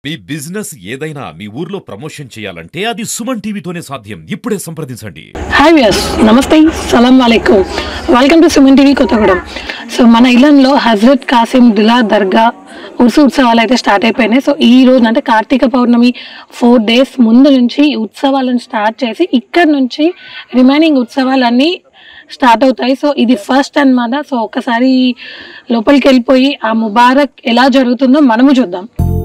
మీ business ఏదైనా మీ ఊర్లో promotion చేయాలంటే అది సుమన్ టీవీతోనే సాధ్యం ఇప్పుడే సంప్రదించండి హాయ్ వ్యాస్ నమస్తే సలాం వాలేకుమ్ welcome to Suman TV Kothagudem so మన ఇళ్లలో హజరత్ కాసిం దిలా దర్గా ఉర్సు ఉత్సవాలు అయితే స్టార్ట్ అయిపోయినాయి సో ఈ రోజు అంటే కార్తీక పౌర్ణమి ఫోర్ డేస్ ముందు నుంచి ఈ ఉత్సవాలను స్టార్ట్ చేసి ఇక్కడ నుంచి రిమైనింగ్ ఉత్సవాలన్నీ స్టార్ట్ అవుతాయి సో ఇది ఫస్ట్ అన్నమాట సో ఒకసారి లోపలికి వెళ్ళిపోయి ఆ ముబారక్ ఎలా జరుగుతుందో మనము చూద్దాం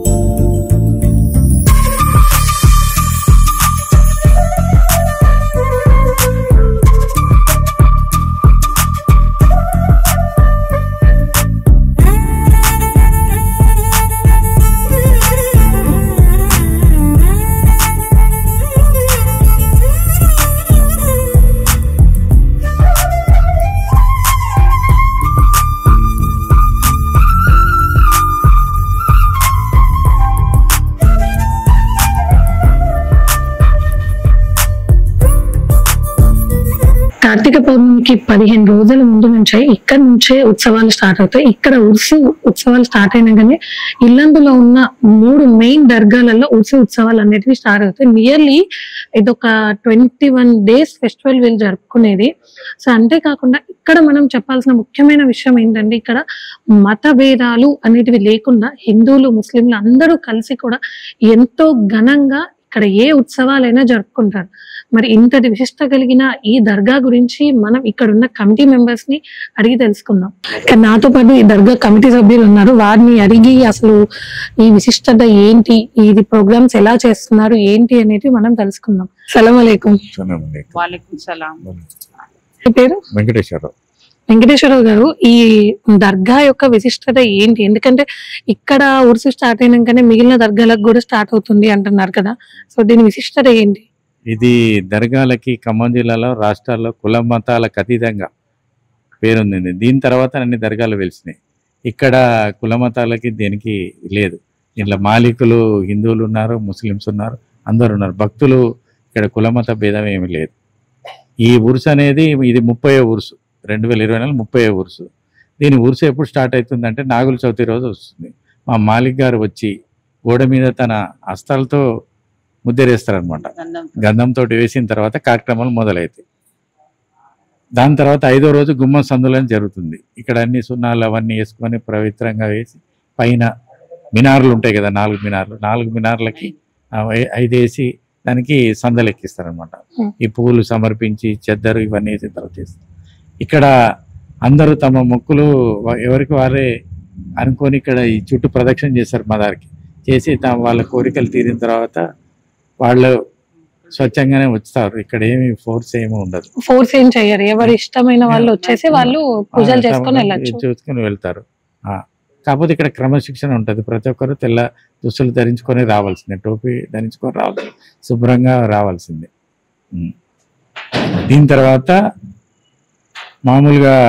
కార్తీక పౌర్ణమికి పదిహేను రోజుల ముందు నుంచే ఇక్కడ నుంచే ఉత్సవాలు స్టార్ట్ అవుతాయి ఇక్కడ ఉర్సు ఉత్సవాలు స్టార్ట్ అయినాకనే ఇల్లందులో ఉన్న మూడు మెయిన్ దర్గాలలో ఉర్సు ఉత్సవాలు అనేటివి స్టార్ట్ అవుతాయి నియర్లీ ఇదొక ట్వంటీ వన్ డేస్ ఫెస్టివల్ వీళ్ళు జరుపుకునేది సో అంతేకాకుండా ఇక్కడ మనం చెప్పాల్సిన ముఖ్యమైన విషయం ఏంటంటే ఇక్కడ మత భేదాలు అనేటివి లేకుండా హిందువులు ముస్లింలు అందరూ కలిసి కూడా ఎంతో ఘనంగా ఇక్కడ ఏ ఉత్సవాలైనా జరుపుకుంటారు మరి ఇంతటి విశిష్ట కలిగిన ఈ దర్గా గురించి మనం ఇక్కడ ఉన్న కమిటీ మెంబర్స్ ని అడిగి తెలుసుకుందాం ఇక్కడ నాతో పాటు ఈ దర్గా కమిటీ సభ్యులు ఉన్నారు వారిని అడిగి అసలు ఈ విశిష్టత ఏంటి ఇది ప్రోగ్రామ్స్ ఎలా చేస్తున్నారు ఏంటి అనేది మనం తెలుసుకుందాం సలాం అలైకుం సలాండి. వాలేకుం సలాం మీ పేరు వెంకటేశ్వరరావు వెంకటేశ్వరరావు గారు ఈ దర్గా యొక్క విశిష్టత ఏంటి ఎందుకంటే ఇక్కడ ఉరుసు స్టార్ట్ అయినాకనే మిగిలిన దర్గాలకు కూడా స్టార్ట్ అవుతుంది అంటున్నారు కదా సో దీని విశిష్టత ఏంటి ఇది దర్గాలకి ఖమ్మం జిల్లాలో రాష్ట్రాల్లో కుల మతాలకు అతీతంగా పేరొందింది దీని తర్వాత అన్ని దర్గాలు వెలిసినాయి ఇక్కడ కుల మతాలకి దేనికి లేదు ఇంట్లో మాలికులు హిందువులు ఉన్నారు ముస్లిమ్స్ ఉన్నారు అందరు ఉన్నారు భక్తులు ఇక్కడ కుల మత భేదం ఏమీ లేదు ఈ ఉరుసు అనేది ఇది ముప్పై ఉరుసు రెండు వేల ఇరవై నాలుగు ముప్పై ఉరుసు దీని ఉరుసు ఎప్పుడు స్టార్ట్ అవుతుందంటే నాగుల చవితి రోజు వస్తుంది మా మాలిక్ గారు వచ్చి గోడ మీద తన హస్తాలతో ముద్దరేస్తారనమాట గంధం గంధంతో వేసిన తర్వాత కార్యక్రమాలు మొదలవుతాయి దాని తర్వాత ఐదో రోజు గుమ్మం సందులని జరుగుతుంది ఇక్కడ అన్ని సున్నాలు అవన్నీ వేసుకొని పవిత్రంగా వేసి పైన మినార్లు ఉంటాయి కదా నాలుగు మినార్లు నాలుగు మినార్లకి ఆ ఐ- ఐదు వేసి దానికి సందలు ఎక్కిస్తారనమాట Hmm. ఈ పువ్వులు సమర్పించి చెద్దరు ఇవన్నీ వేసిన తర్వాత చేస్తారు ఇక్కడ అందరూ తమ మొక్కులు వ- ఎవరికి వారే అనుకొని ఇక్కడ ఈ చుట్టూ ప్రదక్షిణ చేస్తారు మదారికి చేసి తమ వాళ్ళ కోరికలు తీరిన తర్వాత వాళ్ళు స్వచ్ఛంగానే వస్తారు ఇక్కడ ఏమి ఫోర్స్ ఏమి ఉండదు ఫోర్స్ ఏం చెయ్యరు ఎవరు ఇష్టమైన వాళ్ళు వచ్చేసి వాళ్ళు పూజలు ఆ, చేసుకొని తమ- వెళ్ళచ్చు చూసుకొని వెళ్తారు ఆ, కాకపోతే ఇక్కడ క్రమశిక్షణ ఉంటుంది ప్రతి ఒక్కరు తెల్ల దుస్తులు ధరించుకొని రావాల్సిందే టోపీ ధరించుకొని రావాల్సిందే శుభ్రంగా రావాల్సిందే ఉమ్. దీని తర్వాత మామూలుగా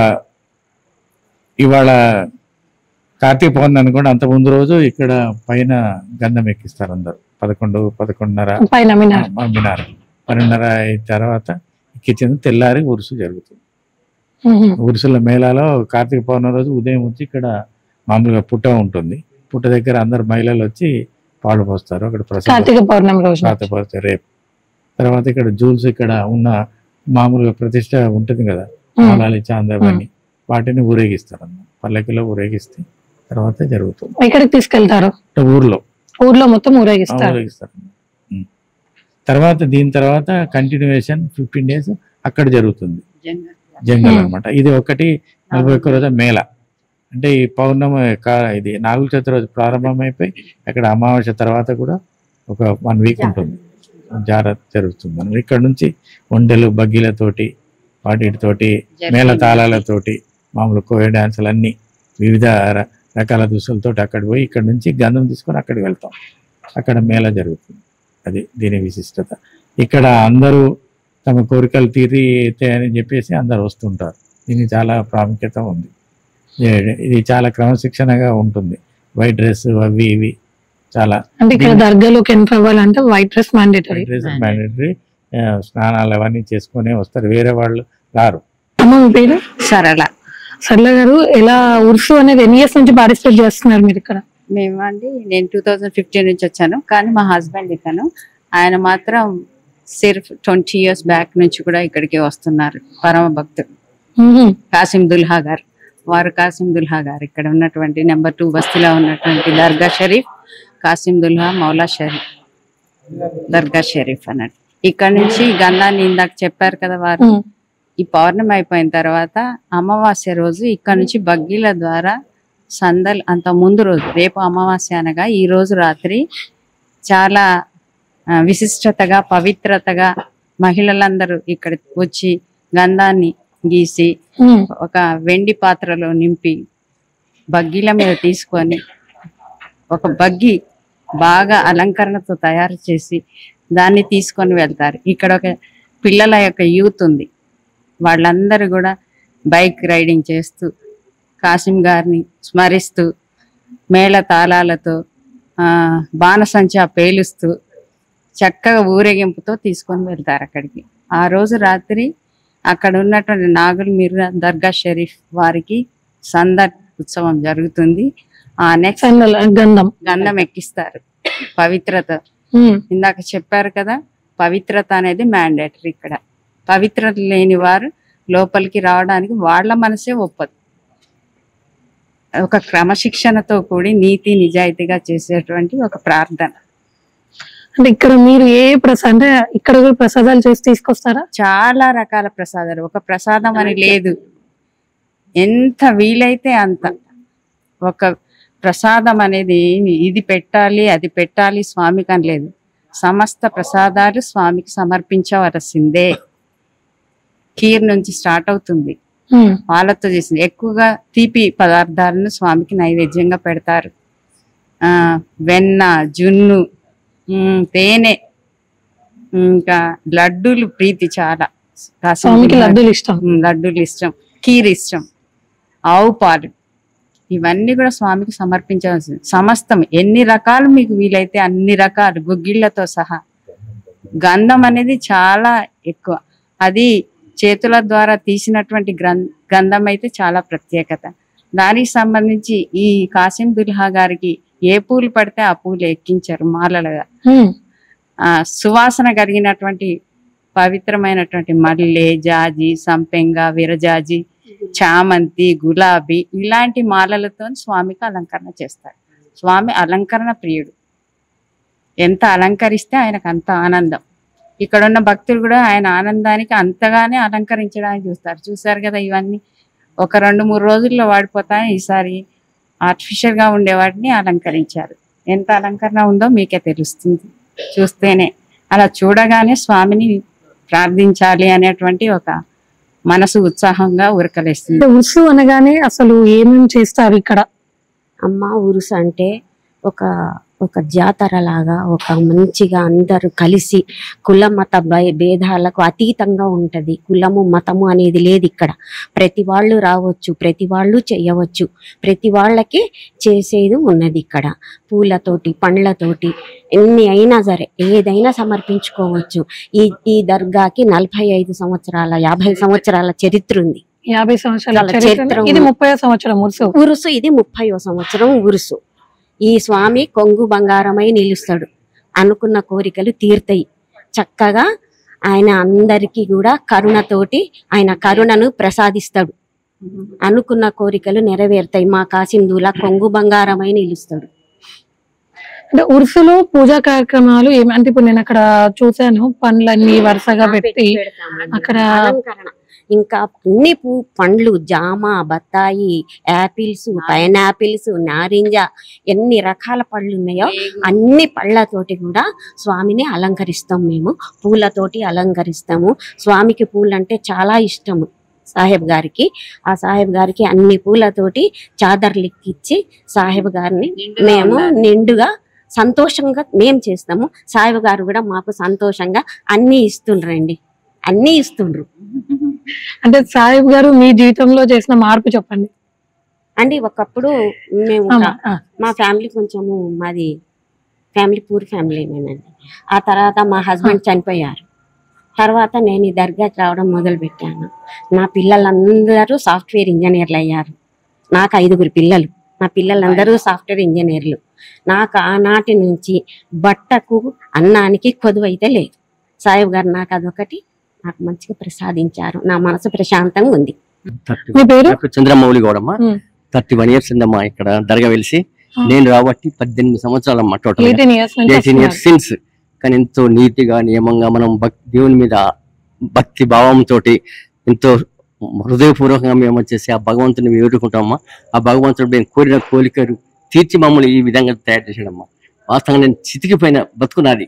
ఇవాళ కార్తీక పౌర్ణమి అనుకోండి అంత ముందు రోజు ఇక్కడ పైన గంధం ఎక్కిస్తారు అందరు పదకొండు పదకొండున్నర పైన మినార్ ఆ, మినార్ పన్నెండున్నర అయిన తర్వాత ఎక్కించింది తెల్లారి ఉరుసు జరుగుతుంది మ్మ్. ఉరుసుల మేళాలో కార్తీక పౌర్ణమి రోజు ఉదయం వచ్చి ఇక్కడ మామూలుగా పుట్ట ఉంటుంది పుట్ట దగ్గర అందరు మహిళలు వచ్చి పాలు పోస్తారు అక్కడ ప్రసాదం కార్తీక పౌర్ణమి రోజు రాత పోస్తారు రేపు తర్వాత ఇక్కడ జూల్స్ ఇక్కడ ఉన్న మామూలుగా ప్రతిష్ట ఉంటుంది కదా పాలాలి చాందవన్నీ వాటిని ఊరేగిస్తారు అన్నమాట పల్లకిలో ఊరేగిస్తే తర్వాత జరుగుతుంది ఎక్కడికి తీసుకెళ్తారు అంటే ఊర్లో ఊర్లో మొత్తం ఊరేగిస్తారు ఊరేగిస్తారు ఉం. తర్వాత దీని తర్వాత కంటిన్యూయేషన్ ఫిఫ్టీన్ డేస్ అక్కడ జరుగుతుంది జంగల్ జంగల్ Hmm. అన్నమాట ఇది ఒకటి నలభై ఒక్క రోజు మేళ అంటే ఈ పౌర్ణమి కా- ఇది నాగుల చవితి రోజు ప్రారంభమైపోయి అక్కడ అమావాస్య తర్వాత కూడా ఒక వన్ వీక్ ఉంటుంది జాగ్రత్త జరుగుతుంది మనం ఇక్కడ నుంచి ఒంటెలు బగ్గీలతోటి వాటితోటి మేళ తాళాలతోటి మామూలు కోయ డాన్సులు అన్ని వివిధ ర- రకాల దుస్తులతోటి అక్కడ పోయి ఇక్కడ నుంచి గంధం తీసుకొని అక్కడికి వెళ్తాం అక్కడ మేళ జరుగుతుంది అది దీని విశిష్టత ఇక్కడ అందరూ తమ కోరికలు తీరితాయని చెప్పేసి అందరు వస్తుంటారు దీనికి చాలా ప్రాముఖ్యత ఉంది ఏ- ఇది చాలా క్రమశిక్షణగా ఉంటుంది వైట్ డ్రెస్ అవి ఇవి చాలా అంటే ఇక్కడ దీని- దర్గాలోకి ఎంటర్ అవ్వాలంటే white dress mandatory white dress mandatory స్నానాలు అవన్నీ చేసుకునే వస్తారు వేరే వాళ్ళు రారు అమ్మ మీ పేరు సరళ సర్ల గారు ఎలా ఉర్సు అనేది ఎన్ని ఇయర్స్ నుంచి పార్టిసిపేట్ చేస్తున్నారు మీరు ఇక్కడ మేము అండి నేను టూ థౌజండ్ ఫిఫ్టీన్ నుంచి వచ్చాను కానీ మా హస్బెండ్ ఇతను ఆయన మాత్రం సిర్ఫ్ ట్వంటీ ఇయర్స్ బ్యాక్ నుంచి కూడా ఇక్కడికి వస్తున్నారు పరమ భక్తుడు మ్మ్. కాసిం దుల్హా గారు వారు కాసిం దుల్హా గారు ఇక్కడ ఉన్నటువంటి నెంబర్ టూ బస్తీలో ఉన్నటువంటి దర్గా షరీఫ్ కాసిం దుల్హా మౌలా షరీఫ్ దర్గా షరీఫ్ అన్నట్టు ఇక్కడ నుంచి గంధాన్ని ఇందాక చెప్పారు కదా వారు మ్మ్. ఈ పౌర్ణమి అయిపోయిన తర్వాత అమావాస్య రోజు ఇక్కడ నుంచి బగ్గీల ద్వారా సందల్ అంత ముందు రోజు రేపు అమావాస్య అనగా ఈ రోజు రాత్రి చాలా ఆ, విశిష్టతగా పవిత్రతగా మహిళలందరూ ఇక్కడ వచ్చి గంధాన్ని గీసి మ్మ్. ఒక వెండి పాత్రలో నింపి బగ్గీల మీద తీసుకొని ఒక బగ్గి బాగా అలంకరణతో తయారు చేసి దాన్ని తీసుకొని వెళ్తారు ఇక్కడ ఒక పిల్లల యొక్క యూత్ ఉంది వాళ్ళందరూ కూడా బైక్ రైడింగ్ చేస్తూ కాసిం గారిని స్మరిస్తూ మేళ తాళాలతో ఆ, బాణసంచా పేలుస్తూ చక్కగా ఊరేగింపుతో తీసుకొని వెళ్తారు అక్కడికి ఆ రోజు రాత్రి అక్కడ ఉన్నటువంటి నాగుల్ మిర్రా దర్గా షరీఫ్ వారికి సందర్ ఉత్సవం జరుగుతుంది ఆ నెక్స్ట్ చందల గంధం గంధం ఎక్కిస్తారు పవిత్రత మ్మ్. ఇందాక చెప్పారు కదా పవిత్రత అనేది మ్యాండేటరీ ఇక్కడ పవిత్రత లేని వారు లోపలికి రావడానికి వాళ్ళ మనసే ఒప్పదు ఒక క్రమశిక్షణతో కూడి నీతి నిజాయితీగా చేసేటువంటి ఒక ప్రార్థన అంటే ఇక్కడ మీరు ఏ ప్రసాదం అంటే ఇక్కడ కూడా ప్రసాదాలు చేసి తీసుకొస్తారా చాలా రకాల ప్రసాదాలు ఒక ప్రసాదం అని లేదు ఎంత వీలైతే అంత ఒక ప్రసాదం అనేది ఇది పెట్టాలి అది పెట్టాలి స్వామికి అని లేదు సమస్త ప్రసాదాలు స్వామికి సమర్పించవలసిందే కీర్ నుంచి స్టార్ట్ అవుతుంది మ్మ్. పాలతో చేసింది ఎక్కువగా తీపి పదార్థాలను స్వామికి నైవేద్యంగా పెడతారు ఆ వెన్న జున్ను ఉమ్, తేనె ఇంకా లడ్డూలు ప్రీతి చాలా కాసిన స్వామికి లడ్డూలు ఇష్టం ఉమ్, లడ్డూలు ఇష్టం కీర్ ఇష్టం ఆవు పాలు ఇవన్నీ కూడా స్వామికి సమర్పించవలసింది సమస్తం ఎన్ని రకాలు మీకు వీలైతే అన్ని రకాలు గుగ్గిళ్ళతో సహా గంధం అనేది చాలా ఎక్కువ అది చేతుల ద్వారా తీసినటువంటి గ్రం గంధం అయితే చాలా ప్రత్యేకత దానికి సంబంధించి ఈ కాసిం దుల్హా గారికి ఏ పూలు పడితే ఆ పూలు ఎక్కించారు మాలలుగా మ్మ్. ఆ సువాసన కలిగినటువంటి పవిత్రమైనటువంటి మల్లె జాజి సంపెంగ విరజాజి చామంతి గులాబీ ఇలాంటి మాలలతో స్వామికి అలంకరణ చేస్తారు స్వామి అలంకరణ ప్రియుడు ఎంత అలంకరిస్తే ఆయనకు అంత ఆనందం ఇక్కడ ఉన్న భక్తులు కూడా ఆయన ఆనందానికి అంతగానే అలంకరించడానికి చూస్తారు చూసారు కదా ఇవన్నీ ఒక రెండు మూడు రోజుల్లో వాడిపోతాయి ఈసారి ఆర్టిఫిషియల్ గా ఉండే వాటిని అలంకరించారు ఎంత అలంకరణ ఉందో మీకే తెలుస్తుంది చూస్తేనే అలా చూడగానే స్వామిని ప్రార్థించాలి అనేటువంటి ఒక మనసు ఉత్సాహంగా ఉరకలేస్తుంది అంటే ఉరుసు అనగానే అసలు ఏమేమి చేస్తారు ఇక్కడ అమ్మ ఉరుసు అంటే ఒక ఒక జాతర లాగా ఒక మంచిగా అందరూ కలిసి కుల మత భే- భేదాలకు అతీతంగా ఉంటది కులము మతము అనేది లేదు ఇక్కడ ప్రతి వాళ్ళు రావచ్చు ప్రతి వాళ్ళు చేయవచ్చు ప్రతి వాళ్ళకి చేసేది ఉన్నది ఇక్కడ పూలతోటి పండ్లతోటి ఎన్ని అయినా సరే ఏదైనా సమర్పించుకోవచ్చు ఈ ఈ దర్గాకి నలభై ఐదు సంవత్సరాల యాభై సంవత్సరాల చరిత్ర ఉంది యాభై సంవత్సరాల చాలా చరిత్ర చరిత్ర ఇది ఉంది. ముప్పై సంవత్సరం ఉరుసు ఉరుసు ఇది ముప్పైవ సంవత్సరం ఉరుసు ఈ స్వామి కొంగు బంగారమై నిలుస్తాడు అనుకున్న కోరికలు తీర్తాయి చక్కగా ఆయన అందరికీ కూడా కరుణతోటి ఆయన కరుణను ప్రసాదిస్తాడు అనుకున్న కోరికలు నెరవేరుతాయి మా కాసిందులా కొంగు బంగారమై నిలుస్తాడు అంటే ఉరుసులో పూజా కార్యక్రమాలు ఏమి అంటే ఇప్పుడు నేను అక్కడ చూశాను పండ్లన్నీ వరుసగా పెట్టి అక్కడ అలంకరణ ఇంకా అన్ని పూ పండ్లు జామ బత్తాయి యాపిల్స్ పైనాపిల్స్ నారింజ ఎన్ని రకాల పళ్ళు ఉన్నాయో అన్ని పళ్ళతోటి కూడా స్వామిని అలంకరిస్తాం మేము పూలతోటి అలంకరిస్తాము స్వామికి పూలు అంటే చాలా ఇష్టము సాహెబ్ గారికి ఆ సాహెబ్ గారికి అన్ని పూలతోటి చాదర్లు ఎక్కిచ్చి సాహెబ్ గారిని మేము నిండుగా సంతోషంగా మేము చేస్తాము సాహెబ్ గారు కూడా మాకు సంతోషంగా అన్ని ఇస్తుండ్రండి అన్ని ఇస్తుండ్రు అంటే సాహిబ్ గారు మీ జీవితంలో చేసిన మార్పు చెప్పండి అండి ఒకప్పుడు మేము ఆమా, ఒక- ఆ, మా ఫ్యామిలీ కొంచెము మాది ఫ్యామిలీ పూర్ ఫ్యామిలీనేనండి ఆ తర్వాత మా హస్బెండ్ చనిపోయారు తర్వాత నేను ఈ దర్గాకి రావడం మొదలు పెట్టాను నా పిల్లలందరూ సాఫ్ట్వేర్ ఇంజనీర్లు అయ్యారు నాకు ఐదుగురు పిల్లలు మా పిల్లలందరూ సాఫ్ట్వేర్ ఇంజనీర్లు నాకు ఆనాటి నుంచి బట్టకు అన్నానికి కొదువైతే లేదు సాయిబు గారు నాకు అదొకటి నాకు మంచిగా ప్రసాదించారు నా మనసు ప్రశాంతంగా ఉంది మీ పేరు డాక్టర్ చంద్రమౌళి గౌడమ్మ Hmm. థర్టీ వన్ ఇయర్స్ ఉందమ్మా ఇక్కడ దర్గా వెలిసి Hmm. నేను రాబట్టి పద్దెనిమిది సంవత్సరాలమ్మా టోటల్ ఎయిటీన్ ఇయర్స్ నుంచి ఎయిటీన్ ఇయర్స్ సిన్స్ కానీ ఎంతో నీతిగా నియమంగా మనం భక్ దేవుని మీద భక్తి భావంతో ఎంతో హృదయపూర్వకంగా మేము వచ్చేసి ఆ భగవంతుని వేడుకుంటామమ్మా ఆ భగవంతుడు మేము కోరిన కోరికలు తీర్చి మమ్మల్ని ఈ విధంగా తయారు చేశాడమ్మా వాస్తవంగా నేను చితికిపోయిన బతుకున్నది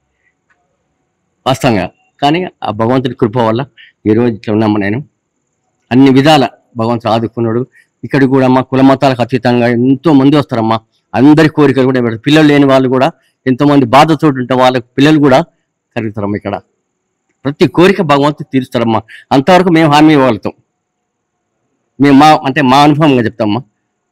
వాస్తవంగా కానీ ఆ భగవంతుడి కృప వల్ల ఈ రోజు ఇట్లా ఉన్నామా నేను అన్ని విధాల భగవంతుడు ఆదుకున్నాడు ఇక్కడ కూడా మా కుల మతాలకు అతీతంగా ఎంతో మంది వస్తారమ్మా అందరి కోరికలు కూడా నెరవేరుతాయి. పిల్లలు లేని వాళ్ళు కూడా ఎంతో మంది బాధతో ఉంటే వాళ్ళ పిల్లలు కూడా కలుగుతారమ్మా ఇక్కడ ప్రతి కోరిక భగవంతుడు తీరుస్తారమ్మా అంతవరకు మేము హామీ ఇవ్వగలుగుతాం మేము మా అంటే మా అనుభవంగా చెప్తామమ్మా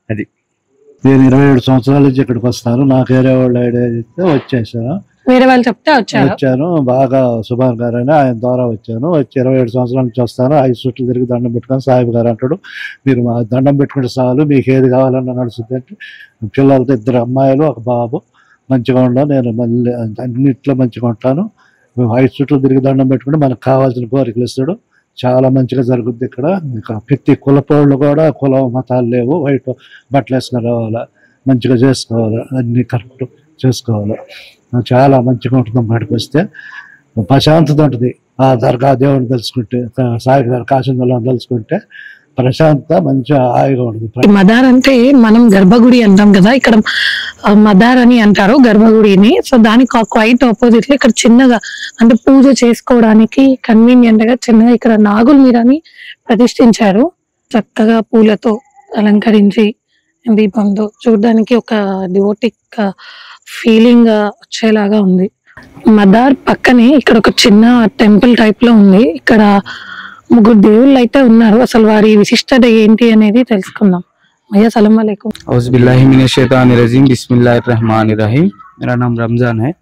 నేను ఇరవై ఏడు సంవత్సరాల నుంచి ఇక్కడికి వస్తాను నాకు వేరే వాళ్ళు ఐడియా ఇస్తే వచ్చేసాను వేరే వాళ్ళు చెప్తే వచ్చారు వచ్చాను బాగా సుభాన్ గారు అని ఆయన ద్వారా వచ్చాను వచ్చి ఇరవై ఏడు సంవత్సరాల నుంచి వస్తాను ఐదు చుట్టూ తిరిగి దండం పెట్టుకొని సాహిబ్ గారు అంటాడు మీరు మా దండం పెట్టుకుంటే చాలు మీకు ఏది కావాలన్నా నడుస్తుంది అంటే పిల్లలతో ఇద్దరు అమ్మాయిలు ఒక బాబు మంచిగా ఉండవు నేను మళ్ళీ అన్నిట్లో మంచిగా ఉంటాను మేము ఐదు చుట్టూ తిరిగి దండం పెట్టుకుంటే మనకు కావాల్సిన కోరికలు ఇస్తాడు చాలా మంచిగా జరుగుద్ది ఇక్కడ ఇంకా ప్రతి కులపోళ్ళు కూడా కుల మతాలు లేవు వైట్ బట్టలు వేసుకుని రావాలా మంచిగా చేసుకోవాలి అన్ని కరెక్ట్ చేసుకోవాలి చాలా మంచిగా ఉంటుంది బయటకు వస్తే ప్రశాంతత ఉంటుంది ఆ దర్గా దేవుని తెలుసుకుంటే సాయి గారు కాశీంలో తెలుసుకుంటే ప్రశాంతత మంచిగా హాయిగా ఉంటుంది ఈ మదార్ అంటే మనం గర్భగుడి అంటాం కదా ఇక్కడ ఆ, మదార్ అని అంటారు గర్భగుడిని సో దానికి క్వైట్ ఆపోజిట్ లో ఇక్కడ చిన్నగా అంటే పూజ చేసుకోవడానికి కన్వీనియంట్ గా చిన్నగా ఇక్కడ నాగుల మీరాని ప్రతిష్ఠించారు చక్కగా పూలతో అలంకరించి దీపంతో చూడడానికి ఒక డివోటిక్ ఫీలింగ్ వచ్చేలాగా ఉంది మదార్ పక్కనే ఇక్కడ ఒక చిన్న టెంపుల్ టైప్ లో ఉంది ఇక్కడ ముగ్గురు దేవుళ్ళు అయితే ఉన్నారు అసలు వారి విశిష్టత ఏంటి అనేది తెలుసుకుందాం అయ్యా సలం వాలేకుం औज़बिल्लाहिमिनश्शैतानिर्रजीम बिस्मिल्लाहिर्रहमानिर्रहीम मेरा नाम रमजान है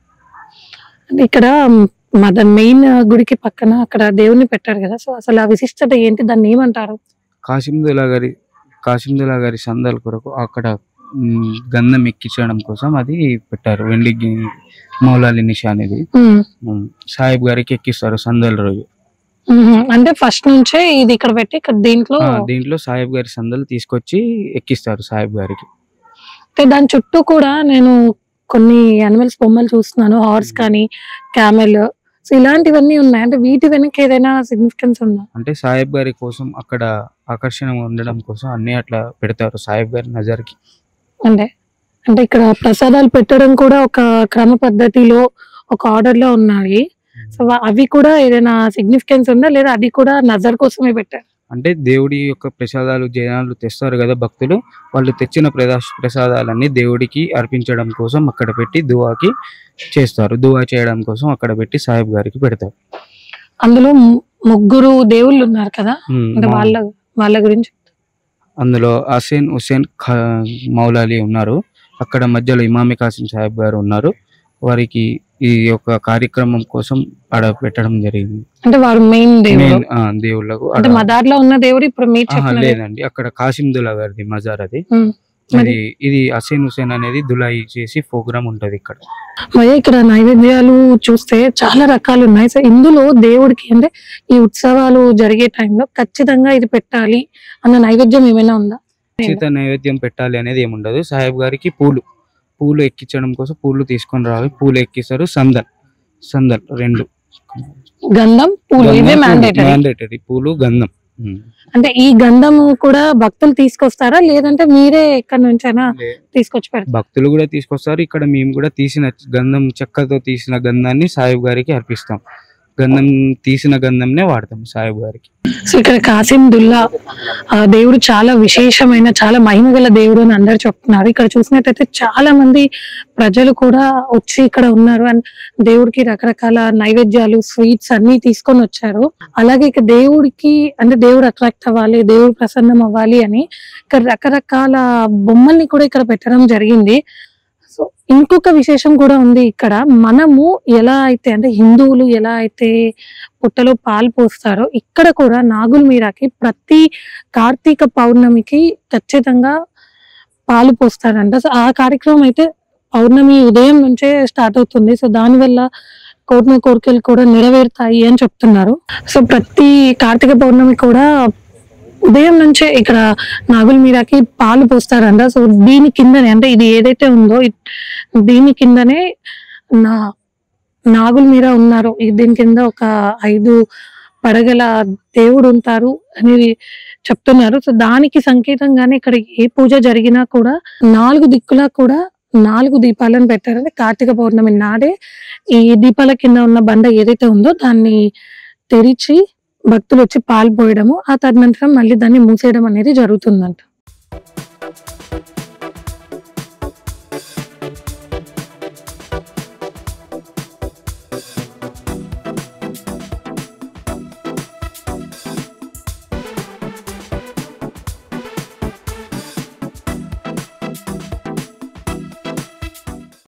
అంటే ఇక్కడ మద మెయిన్ గుడికి పక్కన అక్కడ దేవుని పెట్టారు కదా సో అసలు ఆ విశిష్టత ఏంటి దాన్ని ఏమంటారు కాశిందులా గారి కాశిందులా గారి సందాల కొరకు అక్కడ మ్, గంధం ఎక్కించడం కోసం అది పెట్టారు వెండి గి- మౌలాలి నిషాన్ ఇది ఉమ్, మ్, సాహిబ్ గారికి ఎక్కిస్తారు సందల రోజు ఉమ్, అంటే ఫస్ట్ నుంచే ఇది ఇక్కడ పెట్టి ఇక్కడ దీంట్లో ఆ, దీంట్లో సాహిబ్ గారి సందలు తీసుకొచ్చి ఎక్కిస్తారు సాహిబ్ గారికి అంటే దాని చుట్టూ కూడా నేను కొన్ని అనిమల్స్ బొమ్మలు చూస్తున్నాను హార్స్ కానీ క్యామెల్ సో ఇలాంటివన్నీ ఉన్నాయి అంటే వీటి వెనక ఏదైనా సిగ్నిఫికెన్స్ ఉందా అంటే సాహిబ్ గారి కోసం అక్కడ ఆకర్షణ ఉండడం కోసం అన్ని అట్లా పెడతారు సాహిబ్ గారి నజర్కి అంటే అంటే ఇక్కడ ప్రసాదాలు పెట్టడం కూడా ఒక క్రమ పద్ధతిలో ఒక ఆర్డర్ లో ఉన్నాయి సో వా- అవి కూడా ఏదైనా సిగ్నిఫికెన్స్ ఉందా లేదా అది కూడా నజర్ కోసమే పెట్టారు అంటే దేవుడి యొక్క ప్రసాదాలు జనాలు తెస్తారు కదా భక్తులు వాళ్ళు తెచ్చిన ప్రదా ప్రసాదాలన్నీ దేవుడికి అర్పించడం కోసం అక్కడ పెట్టి దువాకి చేస్తారు దువా చేయడం కోసం అక్కడ పెట్టి సాహిబ్ గారికి పెడతారు అందులో ము- ముగ్గురు దేవుళ్ళు ఉన్నారు కదా ఉమ్, అంటే మా- వాళ్ళ వాళ్ళ గురించి అందులో హసేన్ హుసేన్ ఖా మౌలాలి ఉన్నారు అక్కడ మధ్యలో ఇమామి కాసిం సాహిబ్ గారు ఉన్నారు వారికి ఈ యొక్క కార్యక్రమం కోసం ఆడ పెట్టడం జరిగింది అంటే వారు మెయిన్ దేవుడు మెయిన్ ఆ, దేవుళ్ళకు అంటే ఆడ- మదార్ లో ఉన్న దేవుడు ఇప్పుడు మీరు ఆహా, చెప్పిన లేదండి అక్కడ కాసిం దులా గారిది మజార్ అది ఉమ్. మరి- ఇది ఇది హసేన్ హుసేన్ అనేది దులాయి చేసి ప్రోగ్రామ్ ఉంటది ఇక్కడ మరి ఇక్కడ నైవేద్యాలు చూస్తే చాలా రకాలు ఉన్నాయి సో ఇందులో దేవుడికి అంటే ఈ ఉత్సవాలు జరిగే టైంలో ఖచ్చితంగా ఇది పెట్టాలి అన్న నైవేద్యం ఏమైనా ఉందా సీత నైవేద్యం పెట్టాలి అనేది ఏముండదు సాహెబ్ గారికి పూలు పూలు ఎక్కించడం కోసం పూలు తీసుకొని రావాలి పూలు ఎక్కిస్తారు సందల్ సందల్ రెండు గంధం పూలు ఇవే మ్యాండేటరీ మ్యాండేటరీ పూలు గంధం ఉమ్. అంటే ఈ గంధం కూడా భక్తులు తీసుకొస్తారా లేదంటే మీరే ఎక్కడి నుంచైనా తీసుకొచ్చి పెడతారు భక్తులు కూడా తీసుకొస్తారు ఇక్కడ మేము కూడా తీసిన గంధం చెక్కతో తీసిన గంధాన్ని సాహిబ్ గారికి అర్పిస్తాం గంధం తీసిన గంధంనే వాడతాం సాహిబ్ గారికి సో ఇక్కడ కాసిం దుల్లా ఆ దేవుడు చాలా విశేషమైన చాలా మహిమ గల దేవుడు అని అందరు చెప్తున్నారు ఇక్కడ చూసినట్టయితే చాలా మంది ప్రజలు కూడా వచ్చి ఇక్కడ ఉన్నారు అండ్ దేవుడికి రకరకాల నైవేద్యాలు స్వీట్స్ అన్ని తీసుకొని వచ్చారు అలాగే ఇక దేవుడికి అంటే దేవుడు అట్రాక్ట్ అవ్వాలి దేవుడు ప్రసన్నం అవ్వాలి అని ఇక్కడ రకరకాల బొమ్మల్ని కూడా ఇక్కడ పెట్టడం జరిగింది సో ఇంకొక విశేషం కూడా ఉంది ఇక్కడ మనము ఎలా అయితే అంటే హిందువులు ఎలా అయితే పుట్టలో పాలు పోస్తారో ఇక్కడ కూడా నాగుల మీరాకి ప్రతి కార్తీక పౌర్ణమికి ఖచ్చితంగా పాలు పోస్తారంట సో ఆ కార్యక్రమం అయితే పౌర్ణమి ఉదయం నుంచే స్టార్ట్ అవుతుంది సో దానివల్ల కోరిన కోరికలు కూడా నెరవేరుతాయి అని చెప్తున్నారు సో ప్రతి కార్తీక పౌర్ణమి కూడా ఉదయం నుంచే ఇక్కడ నాగుల మీరాకి పాలు పోస్తారంట సో దీని కిందనే అంటే ఇది ఏదైతే ఉందో ఇ- దీని కిందనే నా నాగుల మీర ఉన్నారు ఈ దీని కింద ఒక ఐదు పడగల దేవుడు ఉంటారు అనేది చెప్తున్నారు సో దానికి సంకేతంగానే ఇక్కడ ఏ పూజ జరిగినా కూడా నాలుగు దిక్కులా కూడా నాలుగు దీపాలను పెట్టారంటే కార్తీక పౌర్ణమి నాడే ఈ దీపాల కింద ఉన్న బండ ఏదైతే ఉందో దాన్ని తెరిచి భక్తులు వచ్చి పాలు పోయడము ఆ తదనంతరం మళ్ళీ దాన్ని మూసేయడం అనేది జరుగుతుందంట